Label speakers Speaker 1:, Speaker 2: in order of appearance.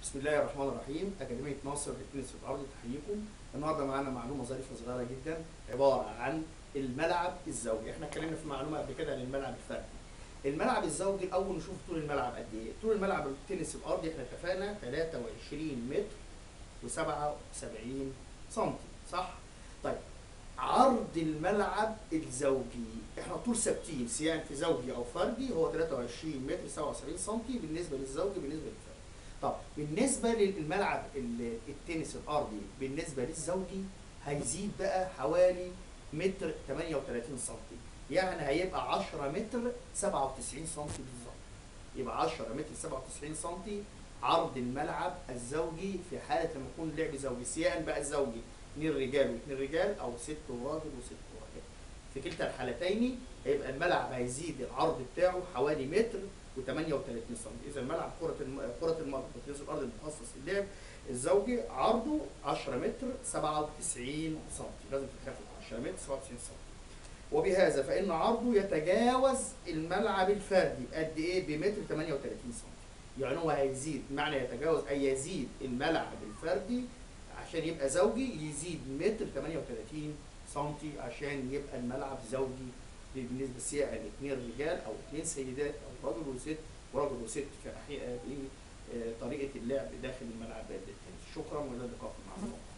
Speaker 1: بسم الله الرحمن الرحيم أكاديمية ناصر للتنس في الأرض تحييكم النهارده معانا معلومة ظريفة صغيرة جدا عبارة عن الملعب الزوجي احنا اتكلمنا في معلومة قبل كده عن الملعب الفردي الملعب الزوجي الأول نشوف طول الملعب قد إيه طول الملعب التنس الأرضي احنا اتفقنا 23 متر و77 سنتي صح؟ طيب عرض الملعب الزوجي احنا طول ثابتين سواء في زوجي او فردي هو 23 متر 77 سنتي بالنسبه للزوجي بالنسبه للفردي طب بالنسبه للملعب ال- التنس الارضي بالنسبه للزوجي هيزيد بقى حوالي متر 38 سنتي يعني هيبقى 10 متر 97 سنتي بالظبط يبقى 10 متر 97 سنتي عرض الملعب الزوجي في حاله لما يكون لعب زوجي سواء بقى الزوجي اثنين رجال واثنين رجال او ست وراجل وست وراجل في كلتا الحالتين هيبقى الملعب هيزيد العرض بتاعه حوالي متر و38 سم اذا ملعب كره الم... كره المرمى تنس الارض المخصص للعب الزوجي عرضه 10 متر 97 سم لازم تخاف 10 متر 97 سم وبهذا فان عرضه يتجاوز الملعب الفردي قد ايه بمتر 38 سم يعني هو هيزيد معنى يتجاوز اي يزيد الملعب الفردي عشان يبقى زوجي يزيد متر 38 سنتي عشان يبقى الملعب زوجي بالنسبه سواء الاثنين رجال او اثنين سيدات او راجل وست وراجل وست في أحياء- في آه، طريقه اللعب داخل الملعب التنس شكرا والى اللقاء في المعلومات